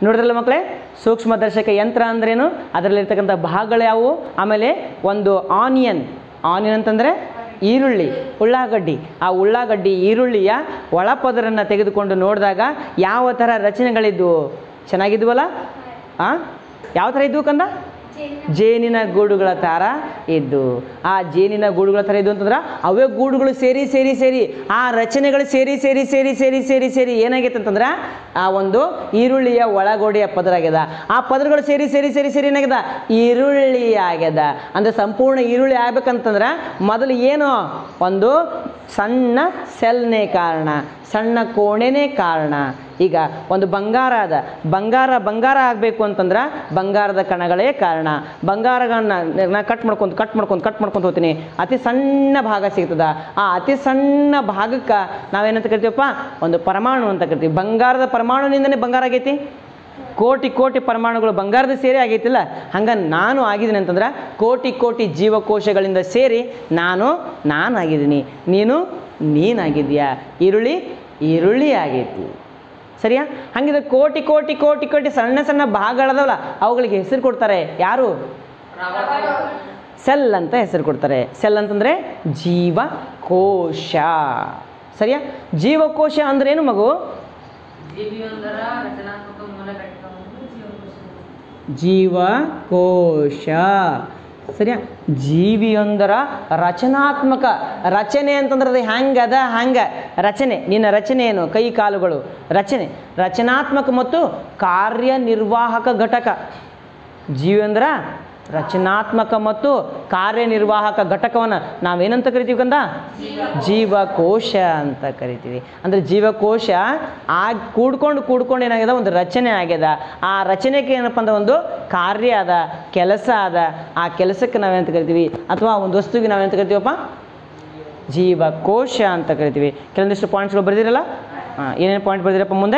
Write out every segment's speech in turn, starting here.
ನೋಡಿದ್ರಲ್ಲ ಮಕ್ಕಳೇ ಸೂಕ್ಷ್ಮದರ್ಶಕ ಯಂತ್ರ ಅಂದ್ರೇನು ಅದರಲ್ಲಿರ್ತಕ್ಕಂಥ ಭಾಗಗಳು ಯಾವುವು ಆಮೇಲೆ ಒಂದು ಆನಿಯನ್ ಆನಿಯನ್ ಅಂತಂದರೆ ಈರುಳ್ಳಿ ಉಳ್ಳಾಗಡ್ಡಿ ಆ ಉಳ್ಳಾಗಡ್ಡಿ ಈರುಳ್ಳಿಯ ಒಳಪದರನ್ನು ತೆಗೆದುಕೊಂಡು ನೋಡಿದಾಗ ಯಾವ ಥರ ರಚನೆಗಳಿದ್ವು ಚೆನ್ನಾಗಿದ್ವಲ್ಲ ಆ ಯಾವ ಥರ ಇದ್ವು ಕಂದ ಜೇನಿನ ಗೂಡುಗಳ ಥರ ಇದ್ದು ಆ ಜೇನಿನ ಗೂಡುಗಳ ಥರ ಇದ್ದು ಅಂತಂದ್ರೆ ಅವೇ ಗೂಡುಗಳು ಸೇರಿ ಸೇರಿ ಸೇರಿ ಆ ರಚನೆಗಳು ಸೇರಿ ಸೇರಿ ಸೇರಿ ಸೇರಿ ಸೇರಿ ಸೇರಿ ಏನಾಗೈತೆ ಅಂತಂದ್ರೆ ಆ ಒಂದು ಈರುಳ್ಳಿಯ ಒಳಗೋಡೆಯ ಪದರ ಆಗ್ಯದ ಆ ಪದರಗಳು ಸೇರಿ ಸೇರಿ ಸೇರಿ ಸೇರಿ ಏನಾಗ್ಯದ ಈರುಳ್ಳಿ ಆಗ್ಯದ ಅಂದ್ರೆ ಸಂಪೂರ್ಣ ಈರುಳ್ಳಿ ಆಗ್ಬೇಕಂತಂದ್ರೆ ಮೊದಲು ಏನು ಒಂದು ಸಣ್ಣ ಸೆಲ್ನೇ ಕಾರಣ ಸಣ್ಣ ಕೋಣೆನೇ ಕಾರಣ ಈಗ ಒಂದು ಬಂಗಾರ ಅದ ಬಂಗಾರ ಬಂಗಾರ ಆಗಬೇಕು ಅಂತಂದ್ರೆ ಬಂಗಾರದ ಕಣಗಳೇ ಕಾರಣ ಬಂಗಾರಗಳನ್ನ ನಾ ಕಟ್ ಮಾಡ್ಕೊಂತ ಕಟ್ ಮಾಡ್ಕೊಂತ ಕಟ್ ಮಾಡ್ಕೊಂತ ಹೋಗ್ತೀನಿ ಅತಿ ಸಣ್ಣ ಭಾಗ ಸಿಗ್ತದ ಆ ಅತಿ ಸಣ್ಣ ಭಾಗಕ್ಕೆ ನಾವೇನಂತ ಕರಿತೀವಪ್ಪ ಒಂದು ಪರಮಾಣು ಅಂತ ಕರಿತೀವಿ ಬಂಗಾರದ ಪರಮಾಣುವಿನಿಂದನೇ ಬಂಗಾರ ಆಗೈತಿ ಕೋಟಿ ಕೋಟಿ ಪರಮಾಣುಗಳು ಬಂಗಾರದ ಸೇರಿ ಆಗೈತಿಲ್ಲ ಹಂಗೆ ನಾನು ಆಗಿದ್ದೀನಿ ಅಂತಂದ್ರೆ ಕೋಟಿ ಕೋಟಿ ಜೀವಕೋಶಗಳಿಂದ ಸೇರಿ ನಾನು ನಾನು ಆಗಿದ್ದೀನಿ ನೀನು ನೀನಾಗಿದ್ಯಾ ಈರುಳ್ಳಿ ಈರುಳ್ಳಿ ಆಗೈತಿ ಸರಿಯಾ ಹಂಗಿದ್ರೆ ಕೋಟಿ ಕೋಟಿ ಕೋಟಿ ಕೋಟಿ ಸಣ್ಣ ಸಣ್ಣ ಭಾಗಗಳದವಲ್ಲ ಅವುಗಳಿಗೆ ಹೆಸರು ಕೊಡ್ತಾರೆ ಯಾರು ಸೆಲ್ ಅಂತ ಹೆಸರು ಕೊಡ್ತಾರೆ ಸೆಲ್ ಅಂತಂದರೆ ಜೀವಕೋಶ ಸರಿಯಾ ಜೀವಕೋಶ ಅಂದ್ರೇನು ಮಗು ಜೀವಿಯೊಂದರ ರಚನಾತ್ಮಕ ಮೂಲ ಘಟಕವನ್ನು ಜೀವಕೋಶ ಜೀವಕೋಶ ಸರಿಯಾ ಜೀವಿಯೊಂದರ ರಚನಾತ್ಮಕ ರಚನೆ ಅಂತಂದ್ರೆ ಅದು ಹೆಂಗದ ಹಂಗೆ ರಚನೆ ನಿನ್ನ ರಚನೆ ಏನು ಕೈ ಕಾಲುಗಳು ರಚನೆ ರಚನಾತ್ಮಕ ಮತ್ತು ಕಾರ್ಯನಿರ್ವಾಹಕ ಘಟಕ ಜೀವಿ ಅಂದ್ರ ರಚನಾತ್ಮಕ ಮತ್ತು ಕಾರ್ಯನಿರ್ವಾಹಕ ಘಟಕವನ್ನು ನಾವೇನಂತ ಕರಿತೀವಿ ಕಂದ ಜೀವಕೋಶ ಅಂತ ಕರಿತೀವಿ ಅಂದರೆ ಜೀವಕೋಶ ಆ ಕೂಡ್ಕೊಂಡು ಕೂಡ್ಕೊಂಡು ಏನಾಗ್ಯದ ಒಂದು ರಚನೆ ಆಗ್ಯದ ಆ ರಚನೆಗೆ ಏನಪ್ಪ ಅಂದ್ರೆ ಒಂದು ಕಾರ್ಯ ಅದ ಕೆಲಸ ಅದ ಆ ಕೆಲಸಕ್ಕೆ ನಾವೇನಂತ ಕರಿತೀವಿ ಅಥವಾ ಒಂದು ವಸ್ತುವಿಗೆ ನಾವೇನಂತ ಕರಿತೀವಪ್ಪ ಜೀವಕೋಶ ಅಂತ ಕರಿತೀವಿ ಕೆಲವೊಂದಿಷ್ಟು ಪಾಯಿಂಟ್ಸ್ಗಳು ಬರೆದಿರಲ್ಲ ಹಾಂ ಏನೇನು ಪಾಯಿಂಟ್ ಬರೆದಿರಪ್ಪ ಮುಂದೆ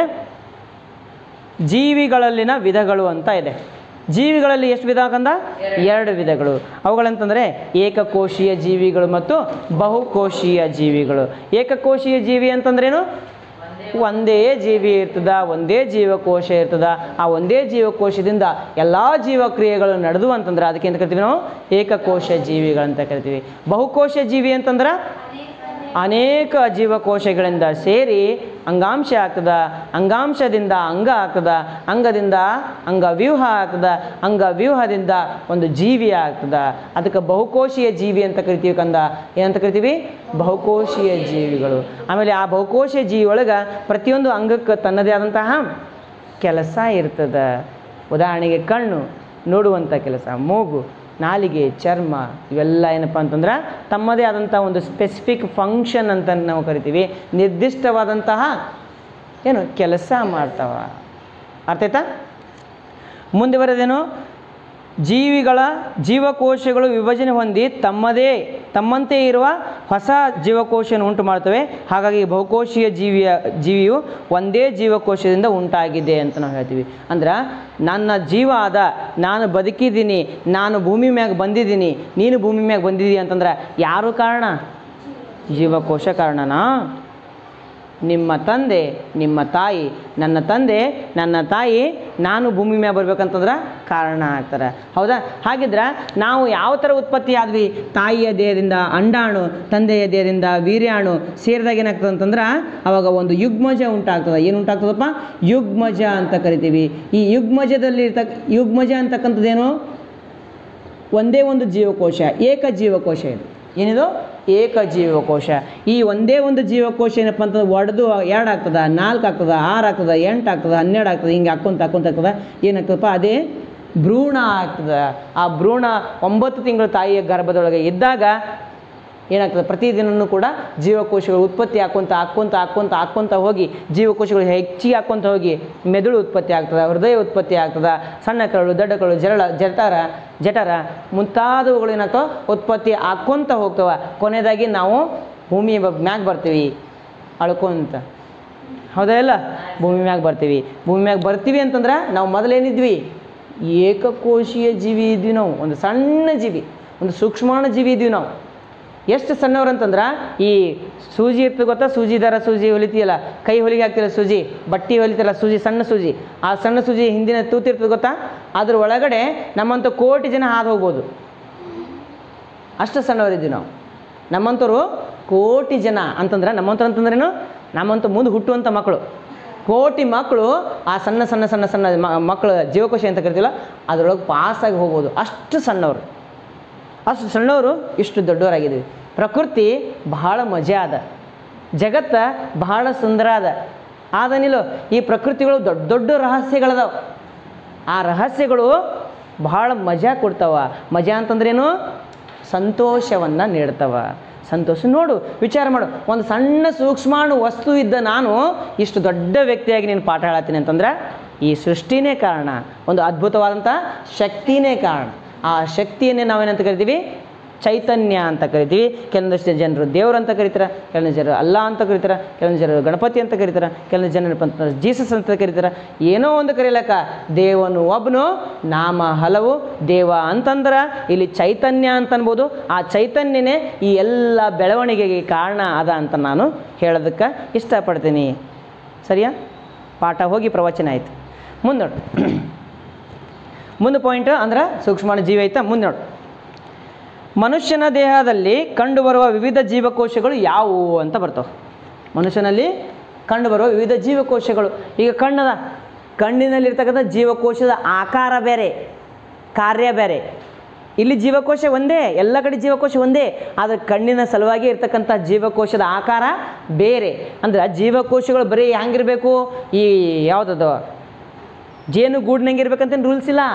ಜೀವಿಗಳಲ್ಲಿನ ವಿಧಗಳು ಅಂತ ಇದೆ ಜೀವಿಗಳಲ್ಲಿ ಎಷ್ಟು ವಿಧ ಕಂದ ಎರಡು ವಿಧಗಳು ಅವುಗಳಂತಂದರೆ ಏಕಕೋಶೀಯ ಜೀವಿಗಳು ಮತ್ತು ಬಹುಕೋಶೀಯ ಜೀವಿಗಳು ಏಕಕೋಶೀಯ ಜೀವಿ ಅಂತಂದ್ರೇನು ಒಂದೇ ಜೀವಿ ಇರ್ತದ ಒಂದೇ ಜೀವಕೋಶ ಇರ್ತದ ಆ ಒಂದೇ ಜೀವಕೋಶದಿಂದ ಎಲ್ಲ ಜೀವಕ್ರಿಯೆಗಳು ನಡೆದು ಅಂತಂದ್ರೆ ಅದಕ್ಕೆ ಅಂತ ಕರಿತೀವಿ ನಾವು ಏಕಕೋಶ ಜೀವಿಗಳಂತ ಕರಿತೀವಿ ಬಹುಕೋಶ ಜೀವಿ ಅಂತಂದ್ರೆ ಅನೇಕ ಜೀವಕೋಶಗಳಿಂದ ಸೇರಿ ಅಂಗಾಂಶ ಆಗ್ತದ ಅಂಗಾಂಶದಿಂದ ಅಂಗ ಆಗ್ತದ ಅಂಗದಿಂದ ಅಂಗವ್ಯೂಹ ಆಗ್ತದ ಅಂಗವ್ಯೂಹದಿಂದ ಒಂದು ಜೀವಿ ಆಗ್ತದ ಅದಕ್ಕೆ ಬಹುಕೋಶೀಯ ಜೀವಿ ಅಂತ ಕರಿತೀವಿ ಕಂದ ಏನಂತ ಕರಿತೀವಿ ಬಹುಕೋಶೀಯ ಜೀವಿಗಳು ಆಮೇಲೆ ಆ ಬಹುಕೋಶೀಯ ಜೀವಿ ಒಳಗೆ ಪ್ರತಿಯೊಂದು ಅಂಗಕ್ಕೆ ತನ್ನದೇ ಆದಂತಹ ಕೆಲಸ ಇರ್ತದ ಉದಾಹರಣೆಗೆ ಕಣ್ಣು ನೋಡುವಂಥ ಕೆಲಸ ಮೂಗು ನಾಲಿಗೆ ಚರ್ಮ ಇವೆಲ್ಲ ಏನಪ್ಪ ಅಂತಂದ್ರೆ ತಮ್ಮದೇ ಆದಂಥ ಒಂದು ಸ್ಪೆಸಿಫಿಕ್ ಫಂಕ್ಷನ್ ಅಂತ ನಾವು ಕರಿತೀವಿ ನಿರ್ದಿಷ್ಟವಾದಂತಹ ಏನು ಕೆಲಸ ಮಾಡ್ತಾವ ಅರ್ಥ ಆಯ್ತಾ ಮುಂದೆ ಬರೋದೇನು ಜೀವಿಗಳ ಜೀವಕೋಶಗಳು ವಿಭಜನೆ ಹೊಂದಿ ತಮ್ಮದೇ ತಮ್ಮಂತೆ ಇರುವ ಹೊಸ ಜೀವಕೋಶವನ್ನು ಉಂಟು ಮಾಡ್ತವೆ ಹಾಗಾಗಿ ಬಹುಕೋಶೀಯ ಜೀವಿಯ ಜೀವಿಯು ಒಂದೇ ಜೀವಕೋಶದಿಂದ ಉಂಟಾಗಿದೆ ಅಂತ ನಾವು ಹೇಳ್ತೀವಿ ಅಂದ್ರೆ ನನ್ನ ಜೀವ ಆದ ನಾನು ಬದುಕಿದ್ದೀನಿ ನಾನು ಭೂಮಿ ಮ್ಯಾಗ ಬಂದಿದ್ದೀನಿ ನೀನು ಭೂಮಿ ಮ್ಯಾಗ ಬಂದಿದ್ದೀಯ ಅಂತಂದ್ರೆ ಯಾರು ಕಾರಣ ಜೀವಕೋಶ ಕಾರಣನಾ ನಿಮ್ಮ ತಂದೆ ನಿಮ್ಮ ತಾಯಿ ನನ್ನ ತಂದೆ ನನ್ನ ತಾಯಿ ನಾನು ಭೂಮಿ ಮ್ಯಾಗ ಬರ್ಬೇಕಂತಂದ್ರೆ ಕಾರಣ ಆಗ್ತಾರೆ ಹೌದಾ ಹಾಗಿದ್ರೆ ನಾವು ಯಾವ ಥರ ಉತ್ಪತ್ತಿ ಆದ್ವಿ ತಾಯಿಯ ದೇಹದಿಂದ ಅಂಡಾಣು ತಂದೆಯ ದೇಹದಿಂದ ವೀರ್ಯಾಣು ಸೇರಿದಾಗ ಏನಾಗ್ತದೆ ಅಂತಂದ್ರೆ ಅವಾಗ ಒಂದು ಯುಗ್ಮಜ ಉಂಟಾಗ್ತದೆ ಏನು ಉಂಟಾಗ್ತದಪ್ಪ ಯುಗ್ಮಜ ಅಂತ ಕರಿತೀವಿ ಈ ಯುಗ್ಮಜದಲ್ಲಿ ಇರ್ತಕ್ಕ ಯುಗ್ಮಜ ಅಂತಕ್ಕಂಥದ್ದೇನು ಒಂದೇ ಒಂದು ಜೀವಕೋಶ ಏಕ ಜೀವಕೋಶ ಇದು ಏನಿದು ಏಕ ಜೀವಕೋಶ ಈ ಒಂದೇ ಒಂದು ಜೀವಕೋಶ ಏನಪ್ಪ ಅಂತಂದ್ರೆ ಒಡೆದು ಎರಡು ಆಗ್ತದ ನಾಲ್ಕು ಆಗ್ತದ ಆರು ಆಗ್ತದ ಎಂಟು ಆಗ್ತದ ಹನ್ನೆರಡು ಆಗ್ತದೆ ಹಿಂಗೆ ಹಾಕ್ಕೊಂತ ಹಾಕ್ಕೊಂತ ಆಗ್ತದ ಏನಾಗ್ತದಪ್ಪ ಅದೇ ಭ್ರೂಣ ಆಗ್ತದ ಆ ಭ್ರೂಣ ಒಂಬತ್ತು ತಿಂಗಳು ತಾಯಿಯ ಗರ್ಭದೊಳಗೆ ಇದ್ದಾಗ ಏನಾಗ್ತದೆ ಪ್ರತಿದಿನವೂ ಕೂಡ ಜೀವಕೋಶಗಳು ಉತ್ಪತ್ತಿ ಹಾಕ್ಕೊಂತ ಹಾಕ್ಕೊಂತ ಹಾಕ್ಕೊಂತ ಹಾಕ್ಕೊಂತ ಹೋಗಿ ಜೀವಕೋಶಗಳು ಹೆಚ್ಚಿಗೆ ಹಾಕ್ಕೊಂತ ಹೋಗಿ ಮೆದುಳು ಉತ್ಪತ್ತಿ ಆಗ್ತದೆ ಹೃದಯ ಉತ್ಪತ್ತಿ ಆಗ್ತದೆ ಸಣ್ಣ ಕರಳು ದೊಡ್ಡ ಕರಳು ಜರಳ ಜಠರ ಜಠರ ಮುಂತಾದವುಗಳು ಏನಾಗ್ತವೆ ಉತ್ಪತ್ತಿ ಹಾಕ್ಕೊಂತ ಹೋಗ್ತವೆ ಕೊನೆಯದಾಗಿ ನಾವು ಭೂಮಿಯ ಬ- ಮ್ಯಾಗ ಬರ್ತೀವಿ ಅಳ್ಕೊಂತ ಹೌದಾ ಇಲ್ಲ ಭೂಮಿ ಮ್ಯಾಗ ಬರ್ತೀವಿ ಭೂಮಿ ಮ್ಯಾಗ ಬರ್ತೀವಿ ಅಂತಂದ್ರೆ ನಾವು ಮೊದಲೇನಿದ್ವಿ ಏಕಕೋಶೀಯ ಜೀವಿ ಇದ್ವಿ ನಾವು ಒಂದು ಸಣ್ಣ ಜೀವಿ ಒಂದು ಸೂಕ್ಷ್ಮಾಣು ಜೀವಿ ಇದ್ವಿ ನಾವು ಎಷ್ಟು ಸಣ್ಣವ್ರು ಅಂತಂದ್ರೆ ಈ ಸೂಜಿ ಇರ್ತದೆ ಗೊತ್ತಾ ಸೂಜಿ ದಾರ ಸೂಜಿ ಹೊಲಿತೀಯಲ್ಲ ಕೈ ಹೊಲಿಗೆ ಹಾಕ್ತಿಲ್ಲ ಸೂಜಿ ಬಟ್ಟೆ ಹೊಲಿತಿಲ್ಲ ಸೂಜಿ ಸಣ್ಣ ಸೂಜಿ ಆ ಸಣ್ಣ ಸೂಜಿ ಹಿಂದಿನ ತೂತಿರ್ತದೆ ಗೊತ್ತಾ ಅದ್ರ ಒಳಗಡೆ ನಮ್ಮಂಥ ಕೋಟಿ ಜನ ಹಾದು ಹೋಗ್ಬೋದು ಅಷ್ಟು ಸಣ್ಣವರಿದ್ದೀವಿ ನಾವು ನಮ್ಮಂಥವ್ರು ಕೋಟಿ ಜನ ಅಂತಂದ್ರೆ ನಮ್ಮಂಥವ್ರು ಅಂತಂದ್ರೇನು ನಮ್ಮಂಥ ಮುಂದೆ ಹುಟ್ಟುವಂಥ ಮಕ್ಕಳು ಕೋಟಿ ಮಕ್ಕಳು ಆ ಸಣ್ಣ ಸಣ್ಣ ಸಣ್ಣ ಸಣ್ಣ ಮ- ಮಕ್ಕಳು ಜೀವಕೋಶ ಅಂತ ಕರಿತೀವಲ್ಲ ಅದರೊಳಗೆ ಪಾಸಾಗಿ ಹೋಗ್ಬೋದು ಅಷ್ಟು ಸಣ್ಣವರು ಅಷ್ಟು ಸಣ್ಣವರು ಇಷ್ಟು ದೊಡ್ಡವರಾಗಿದ್ದೀವಿ ಪ್ರಕೃತಿ ಬಹಳ ಮಜಾ ಅದ ಜಗತ್ತ ಬಹಳ ಸುಂದರ ಅದ ಆದನಿಲ್ಲೋ ಈ ಪ್ರಕೃತಿಗಳು ದೊಡ್ಡ ದೊಡ್ಡ ರಹಸ್ಯಗಳದಾವ ಆ ರಹಸ್ಯಗಳು ಬಹಳ ಮಜಾ ಕೊಡ್ತಾವ ಮಜಾ ಅಂತಂದ್ರೇನು ಸಂತೋಷವನ್ನು ನೀಡ್ತಾವ ಸಂತೋಷ ನೋಡು ವಿಚಾರ ಮಾಡು ಒಂದು ಸಣ್ಣ ಸೂಕ್ಷ್ಮಾಣು ವಸ್ತು ಇದ್ದ ನಾನು ಇಷ್ಟು ದೊಡ್ಡ ವ್ಯಕ್ತಿಯಾಗಿ ನೀನು ಪಾಠ ಹೇಳತ್ತೀನಿ ಅಂತಂದ್ರೆ ಈ ಸೃಷ್ಟಿನೇ ಕಾರಣ ಒಂದು ಅದ್ಭುತವಾದಂಥ ಶಕ್ತಿನೇ ಕಾರಣ ಆ ಶಕ್ತಿಯನ್ನೇ ನಾವೇನಂತ ಕರಿತೀವಿ ಚೈತನ್ಯ ಅಂತ ಕರಿತೀವಿ ಕೆಲವೊಂದಷ್ಟು ಜನರು ದೇವರು ಅಂತ ಕರೀತಾರೆ ಕೆಲವೊಂದು ಜನರು ಅಲ್ಲ ಅಂತ ಕರೀತಾರೆ ಕೆಲವೊಂದು ಜನರು ಗಣಪತಿ ಅಂತ ಕರೀತಾರೆ ಕೆಲವೊಂದು ಜನರು ಅಂತ ಜೀಸಸ್ ಅಂತ ಕರೀತಾರೆ ಏನೋ ಒಂದು ಕರೀಲಕ್ಕ ದೇವನು ಒಬ್ಬನು ನಾಮ ಹಲವು ದೇವ ಅಂತಂದ್ರೆ ಇಲ್ಲಿ ಚೈತನ್ಯ ಅಂತ ಅನ್ಬೋದು ಆ ಚೈತನ್ಯನೇ ಈ ಎಲ್ಲ ಬೆಳವಣಿಗೆಗೆ ಕಾರಣ ಅದ ಅಂತ ನಾನು ಹೇಳೋದಕ್ಕೆ ಇಷ್ಟಪಡ್ತೀನಿ ಸರಿಯಾ ಪಾಠ ಹೋಗಿ ಪ್ರವಚನ ಆಯಿತು ಮುಂದೆ ನೋಡು ಮುಂದೆ ಪಾಯಿಂಟ್ ಅಂದ್ರೆ ಸೂಕ್ಷ್ಮಾಣು ಜೀವ ಐತಾ ಮುಂದೆ ನೋಡು ಮನುಷ್ಯನ ದೇಹದಲ್ಲಿ ಕಂಡುಬರುವ ವಿವಿಧ ಜೀವಕೋಶಗಳು ಯಾವುವು ಅಂತ ಬರ್ತವೆ ಮನುಷ್ಯನಲ್ಲಿ ಕಂಡುಬರುವ ವಿವಿಧ ಜೀವಕೋಶಗಳು ಈಗ ಕಣ್ಣದ ಕಣ್ಣಿನಲ್ಲಿರ್ತಕ್ಕಂಥ ಜೀವಕೋಶದ ಆಕಾರ ಬೇರೆ ಕಾರ್ಯ ಬೇರೆ ಇಲ್ಲಿ ಜೀವಕೋಶ ಒಂದೇ ಎಲ್ಲ ಕಡೆ ಜೀವಕೋಶ ಒಂದೇ ಆದರೆ ಕಣ್ಣಿನ ಸಲುವಾಗಿ ಇರ್ತಕ್ಕಂಥ ಜೀವಕೋಶದ ಆಕಾರ ಬೇರೆ ಅಂದ್ರೆ ಜೀವಕೋಶಗಳು ಬರೀ ಹೆಂಗಿರಬೇಕು ಈ ಯಾವುದದು ಜೇನು ಗೂಡ್ನಂಗೆ ಇರ್ಬೇಕಂತ ರೂಲ್ಸ್ ಇಲ್ಲ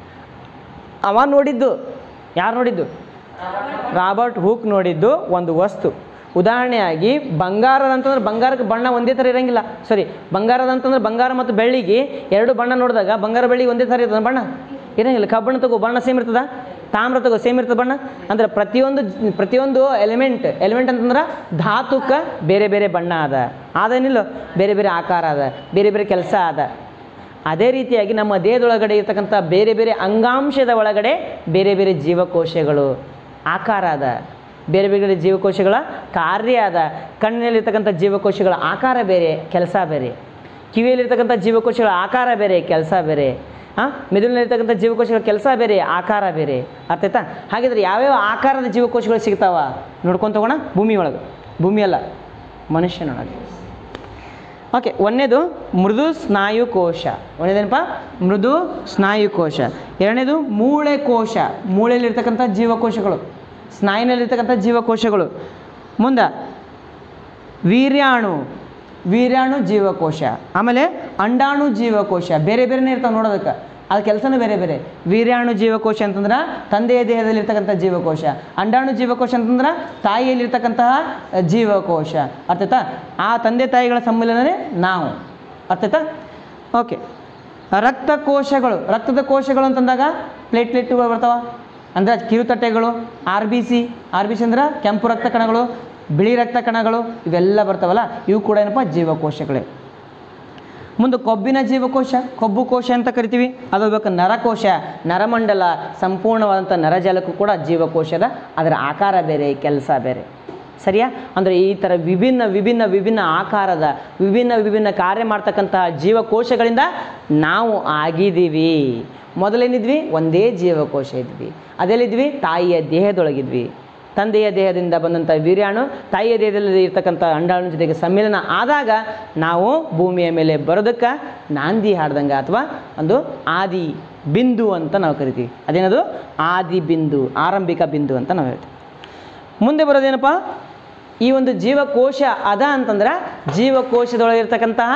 ಅವ ನೋಡಿದ್ದು ಯಾರು ನೋಡಿದ್ದು ರಾಬರ್ಟ್ ಹೂಕ್ ನೋಡಿದ್ದು ಒಂದು ವಸ್ತು ಉದಾಹರಣೆಯಾಗಿ ಬಂಗಾರದ ಅಂತಂದ್ರೆ ಬಂಗಾರಕ್ಕೆ ಬಣ್ಣ ಒಂದೇ ಥರ ಇರಂಗಿಲ್ಲ ಸಾರಿ ಬಂಗಾರದ ಅಂತಂದ್ರೆ ಬಂಗಾರ ಮತ್ತು ಬೆಳ್ಳಿಗೆ ಎರಡು ಬಣ್ಣ ನೋಡಿದಾಗ ಬಂಗಾರ ಬೆಳ್ಳಿ ಒಂದೇ ಥರ ಇರ್ತದೆ ಬಣ್ಣ ಇರಂಗಿಲ್ಲ ಕಬ್ಬಣ ತಗೋ ಬಣ್ಣ ಸೇಮ್ ಇರ್ತದ ತಾಮ್ರ ತಗೋ ಸೇಮ್ ಇರ್ತದೆ ಬಣ್ಣ ಅಂದ್ರೆ ಪ್ರತಿಯೊಂದು ಪ್ರತಿಯೊಂದು ಎಲಿಮೆಂಟ್ ಎಲಿಮೆಂಟ್ ಅಂತಂದ್ರೆ ಧಾತುಕ ಬೇರೆ ಬೇರೆ ಬಣ್ಣ ಅದ ಅದೇನಿಲ್ಲ ಬೇರೆ ಬೇರೆ ಆಕಾರ ಅದ ಬೇರೆ ಬೇರೆ ಕೆಲಸ ಅದ ಅದೇ ರೀತಿಯಾಗಿ ನಮ್ಮ ದೇಹದೊಳಗಡೆ ಇರ್ತಕ್ಕಂಥ ಬೇರೆ ಬೇರೆ ಅಂಗಾಂಶದ ಒಳಗಡೆ ಬೇರೆ ಬೇರೆ ಜೀವಕೋಶಗಳು ಆಕಾರ ಅದ ಬೇರೆ ಬೇರೆ ಜೀವಕೋಶಗಳ ಕಾರ್ಯ ಅದ ಕಣ್ಣಿನಲ್ಲಿರ್ತಕ್ಕಂಥ ಜೀವಕೋಶಗಳ ಆಕಾರ ಬೇರೆ ಕೆಲಸ ಬೇರೆ ಕಿವಿಯಲ್ಲಿರ್ತಕ್ಕಂಥ ಜೀವಕೋಶಗಳ ಆಕಾರ ಬೇರೆ ಕೆಲಸ ಬೇರೆ ಹಾಂ ಮೆದುಳಿನಲ್ಲಿರ್ತಕ್ಕಂಥ ಜೀವಕೋಶಗಳ ಕೆಲಸ ಬೇರೆ ಆಕಾರ ಬೇರೆ ಅರ್ಥ ಆಯ್ತಾ ಹಾಗಿದ್ರೆ ಯಾವ್ಯಾವ ಆಕಾರದ ಜೀವಕೋಶಗಳು ಸಿಗ್ತಾವ ನೋಡ್ಕೊಂಡು ತಗೋಣ ಭೂಮಿ ಒಳಗೆ ಭೂಮಿ ಅಲ್ಲ ಮನುಷ್ಯನೊಳಗೆ ಓಕೆ ಒಂದನೇದು ಮೃದು ಸ್ನಾಯು ಕೋಶ ಒಂದೇದೇನಪ್ಪ ಮೃದು ಸ್ನಾಯು ಕೋಶ ಎರಡನೇದು ಮೂಳೆ ಕೋಶ ಮೂಳೆಯಲ್ಲಿರ್ತಕ್ಕಂಥ ಜೀವಕೋಶಗಳು ಸ್ನಾಯುನಲ್ಲಿರ್ತಕ್ಕಂಥ ಜೀವಕೋಶಗಳು ಮುಂದೆ ವೀರ್ಯಾಣು ವೀರ್ಯಾಣು ಜೀವಕೋಶ ಆಮೇಲೆ ಅಂಡಾಣು ಜೀವಕೋಶ ಬೇರೆ ಬೇರೆನೇ ಇರ್ತಾವೆ ನೋಡೋದಕ್ಕೆ ಅದು ಕೆಲಸನೂ ಬೇರೆ ಬೇರೆ ವೀರ್ಯಾಣು ಜೀವಕೋಶ ಅಂತಂದ್ರೆ ತಂದೆಯ ದೇಹದಲ್ಲಿರ್ತಕ್ಕಂಥ ಜೀವಕೋಶ ಅಂಡಾಣು ಜೀವಕೋಶ ಅಂತಂದ್ರೆ ತಾಯಿಯಲ್ಲಿರ್ತಕ್ಕಂತಹ ಜೀವಕೋಶ ಅರ್ಥಾಯ್ತಾ ಆ ತಂದೆ ತಾಯಿಗಳ ಸಮ್ಮಿಲನವೇ ನಾವು ಅರ್ಥಾಯ್ತಾ ಓಕೆ ರಕ್ತ ಕೋಶಗಳು ರಕ್ತದ ಕೋಶಗಳು ಅಂತಂದಾಗ ಪ್ಲೇಟ್ಲೆಟ್ಗಳು ಬರ್ತಾವ ಅಂದರೆ ಕಿರುತಟ್ಟೆಗಳು R B C R B C ಅಂದ್ರೆ ಕೆಂಪು ರಕ್ತ ಕಣಗಳು ಬಿಳಿ ರಕ್ತ ಕಣಗಳು ಇವೆಲ್ಲ ಬರ್ತಾವಲ್ಲ ಇವು ಕೂಡ ಏನಪ್ಪ ಜೀವಕೋಶಗಳೇ ಮುಂದೆ ಕೊಬ್ಬಿನ ಜೀವಕೋಶ ಕೊಬ್ಬು ಕೋಶ ಅಂತ ಕರಿತೀವಿ ಅದು ಬೇಕು ನರಕೋಶ ನರಮಂಡಲ ಸಂಪೂರ್ಣವಾದಂಥ ನರಜಲಕ್ಕೂ ಕೂಡ ಜೀವಕೋಶದ ಅದರ ಆಕಾರ ಬೇರೆ ಕೆಲಸ ಬೇರೆ ಸರಿಯಾ ಅಂದರೆ ಈ ಥರ ವಿಭಿನ್ನ ವಿಭಿನ್ನ ವಿಭಿನ್ನ ಆಕಾರದ ವಿಭಿನ್ನ ವಿಭಿನ್ನ ಕಾರ್ಯ ಮಾಡ್ತಕ್ಕಂತಹ ಜೀವಕೋಶಗಳಿಂದ ನಾವು ಆಗಿದ್ದೀವಿ ಮೊದಲೇನಿದ್ವಿ ಒಂದೇ ಜೀವಕೋಶ ಇದ್ವಿ ಅದೆಲ್ಲಿದ್ವಿ ತಾಯಿಯ ದೇಹದೊಳಗಿದ್ವಿ ತಂದೆಯ ದೇಹದಿಂದ ಬಂದಂಥ ವೀರ್ಯಾಣು ತಾಯಿಯ ದೇಹದಲ್ಲಿ ಇರ್ತಕ್ಕಂಥ ಅಂಡಾಣು ಜೊತೆಗೆ ಸಮ್ಮಿಲನ ಆದಾಗ ನಾವು ಭೂಮಿಯ ಮೇಲೆ ಬರೋದಕ್ಕೆ ನಾಂದಿ ಹಾಡ್ದಂಗೆ ಅಥವಾ ಒಂದು ಆದಿ ಬಿಂದು ಅಂತ ನಾವು ಕರಿತೀವಿ ಅದೇನದು ಆದಿ ಬಿಂದು ಆರಂಭಿಕ ಬಿಂದು ಅಂತ ನಾವು ಹೇಳ್ತೀವಿ ಮುಂದೆ ಬರೋದೇನಪ್ಪ ಈ ಒಂದು ಜೀವಕೋಶ ಅದ ಅಂತಂದ್ರೆ ಜೀವಕೋಶದೊಳಗಿರ್ತಕ್ಕಂತಹ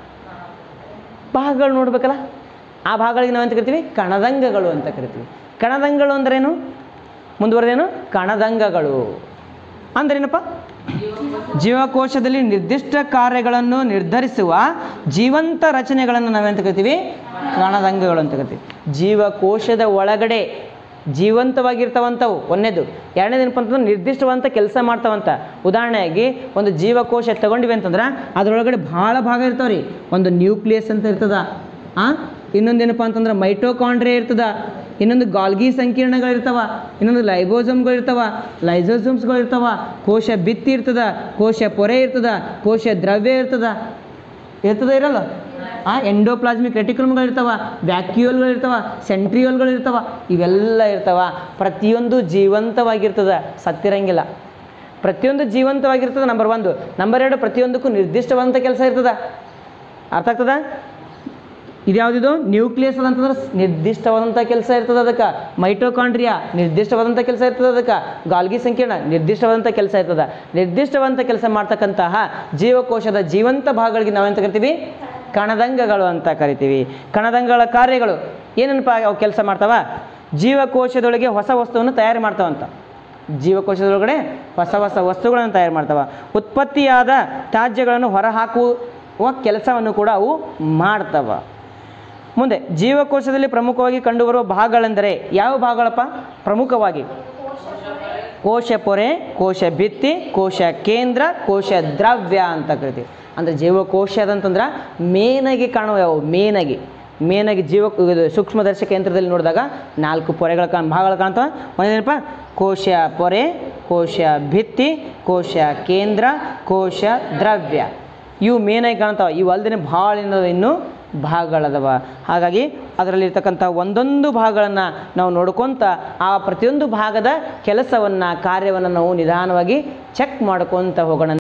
ಭಾಗಗಳು ನೋಡ್ಬೇಕಲ್ಲ ಆ ಭಾಗಗಳಿಗೆ ನಾವೆಂತ ಕರಿತೀವಿ ಕಣದಂಗಗಳು ಅಂತ ಕರಿತೀವಿ ಕಣದಂಗಗಳು ಅಂದ್ರೇನು ಮುಂದುವರೆದೇನು ಕಣದಂಗಗಳು ಅಂದ್ರೇನಪ್ಪ ಜೀವಕೋಶದಲ್ಲಿ ನಿರ್ದಿಷ್ಟ ಕಾರ್ಯಗಳನ್ನು ನಿರ್ಧರಿಸುವ ಜೀವಂತ ರಚನೆಗಳನ್ನು ನಾವೆಂತ ಕರಿತೀವಿ ಕಣದಂಗಗಳು ಅಂತ ಕರಿತೀವಿ ಜೀವಕೋಶದ ಒಳಗಡೆ ಜೀವಂತವಾಗಿರ್ತಾವಂಥವು ಒಂದೇದು ಎರಡನೇದೇನಪ್ಪ ಅಂತಂದ್ರೆ ನಿರ್ದಿಷ್ಟವಾದಂಥ ಕೆಲಸ ಮಾಡ್ತಾವಂತ ಉದಾಹರಣೆಯಾಗಿ ಒಂದು ಜೀವಕೋಶ ತಗೊಂಡಿವಿ ಅಂತಂದ್ರೆ ಅದರೊಳಗಡೆ ಭಾಳ ಭಾಗ ಇರ್ತಾವೆ ರೀ ಒಂದು ನ್ಯೂಕ್ಲಿಯಸ್ ಅಂತ ಇರ್ತದ ಆ ಇನ್ನೊಂದೇನಪ್ಪ ಅಂತಂದ್ರೆ ಮೈಟೋಕಾಂಡ್ರಿಯಾ ಇರ್ತದ ಇನ್ನೊಂದು ಗಾಲ್ಗಿ ಸಂಕೀರ್ಣಗಳಿರ್ತಾವ ಇನ್ನೊಂದು ಲೈಬೋಸಮ್ಗಳಿರ್ತಾವ ಲೈಸೋಸಮ್ಸ್ಗಳಿರ್ತಾವ ಕೋಶ ಭಿತ್ತಿ ಇರ್ತದ ಕೋಶ ಪೊರೆ ಇರ್ತದ ಕೋಶ ದ್ರವ್ಯ ಇರ್ತದ ಇರ್ತದ ಇರಲ್ಲ ಆ ಎಂಡೋಪ್ಲಾಸ್ಮಿಕ್ ರೆಟಿಕ್ಯುಲಮ್ಗಳಿರ್ತಾವ ವ್ಯಾಕ್ಯೂಲ್ಗಳಿರ್ತಾವ ಸೆಂಟ್ರಿಯೋಲ್ಗಳಿರ್ತಾವ ಇವೆಲ್ಲ ಇರ್ತಾವ ಪ್ರತಿಯೊಂದು ಜೀವಂತವಾಗಿರ್ತದ ಸತ್ತಿರಂಗಿಲ್ಲ ಪ್ರತಿಯೊಂದು ಜೀವಂತವಾಗಿರ್ತದೆ ನಂಬರ್ ಒಂದು ನಂಬರ್ ಎರಡು ಪ್ರತಿಯೊಂದಕ್ಕೂ ನಿರ್ದಿಷ್ಟವಾದಂಥ ಕೆಲಸ ಇರ್ತದ ಅರ್ಥ ಆಗ್ತದ ಇದ್ಯಾವುದಿದು ನ್ಯೂಕ್ಲಿಯಸ್ ಅದಂತಂದ್ರೆ ನಿರ್ದಿಷ್ಟವಾದಂಥ ಕೆಲಸ ಇರ್ತದೆ ಅದಕ್ಕೆ ಮೈಟೋಕಾಂಡ್ರಿಯಾ ನಿರ್ದಿಷ್ಟವಾದಂಥ ಕೆಲಸ ಇರ್ತದೆ ಅದಕ್ಕೆ ಗಾಲ್ಗಿ ಸಂಕೀರ್ಣ ನಿರ್ದಿಷ್ಟವಾದಂಥ ಕೆಲಸ ಇರ್ತದೆ ನಿರ್ದಿಷ್ಟವಾದಂಥ ಕೆಲಸ ಮಾಡ್ತಕ್ಕಂತಹ ಜೀವಕೋಶದ ಜೀವಂತ ಭಾಗಗಳಿಗೆ ನಾವೆಂತ ಕರಿತೀವಿ ಕಣದಂಗಗಳು ಅಂತ ಕರಿತೀವಿ ಕಣದಂಗಗಳ ಕಾರ್ಯಗಳು ಏನನ್ನಪ್ಪ ಅವು ಕೆಲಸ ಮಾಡ್ತಾವ ಜೀವಕೋಶದೊಳಗೆ ಹೊಸ ವಸ್ತುವನ್ನು ತಯಾರು ಮಾಡ್ತಾವಂತ ಜೀವಕೋಶದೊಳಗಡೆ ಹೊಸ ಹೊಸ ವಸ್ತುಗಳನ್ನು ತಯಾರು ಮಾಡ್ತಾವ ಉತ್ಪತ್ತಿಯಾದ ತ್ಯಾಜ್ಯಗಳನ್ನು ಹೊರಹಾಕುವ ಕೆಲಸವನ್ನು ಕೂಡ ಅವು ಮಾಡ್ತವ ಮುಂದೆ ಜೀವಕೋಶದಲ್ಲಿ ಪ್ರಮುಖವಾಗಿ ಕಂಡುಬರುವ ಭಾಗಗಳೆಂದರೆ ಯಾವ ಭಾಗಗಳಪ್ಪ ಪ್ರಮುಖವಾಗಿ ಕೋಶ ಪೊರೆ ಕೋಶ ಭಿತ್ತಿ ಕೋಶ ಕೇಂದ್ರ ಕೋಶ ದ್ರವ್ಯ ಅಂತ ಕರಿತೀವಿ ಅಂದರೆ ಜೀವಕೋಶ ಅದಂತಂದ್ರೆ ಮೇನಾಗಿ ಕಾಣುವ ಯಾವ ಮೇನಾಗಿ ಮೇನಾಗಿ ಜೀವ ಇದು ಸೂಕ್ಷ್ಮದರ್ಶಕ ಯಂತ್ರದಲ್ಲಿ ನೋಡಿದಾಗ ನಾಲ್ಕು ಪೊರೆಗಳ ಕಾಣ್ ಭಾಗಗಳು ಕಾಣ್ತವೆ ಒಂದೇನಪ್ಪ ಕೋಶ ಪೊರೆ ಕೋಶ ಭಿತ್ತಿ ಕೋಶ ಕೇಂದ್ರ ಕೋಶ ದ್ರವ್ಯ ಇವು ಮೇನಾಗಿ ಕಾಣ್ತಾವೆ ಇವು ಅಲ್ಲದೆ ಭಾಳ ಏನದ ಇನ್ನು ಭಾಗಗಳದವ ಹಾಗಾಗಿ ಅದರಲ್ಲಿರ್ತಕ್ಕಂಥ ಒಂದೊಂದು ಭಾಗಗಳನ್ನು ನಾವು ನೋಡ್ಕೊತ ಆ ಪ್ರತಿಯೊಂದು ಭಾಗದ ಕೆಲಸವನ್ನು ಕಾರ್ಯವನ್ನು ನಾವು ನಿಧಾನವಾಗಿ ಚೆಕ್ ಮಾಡ್ಕೊತ ಹೋಗೋಣ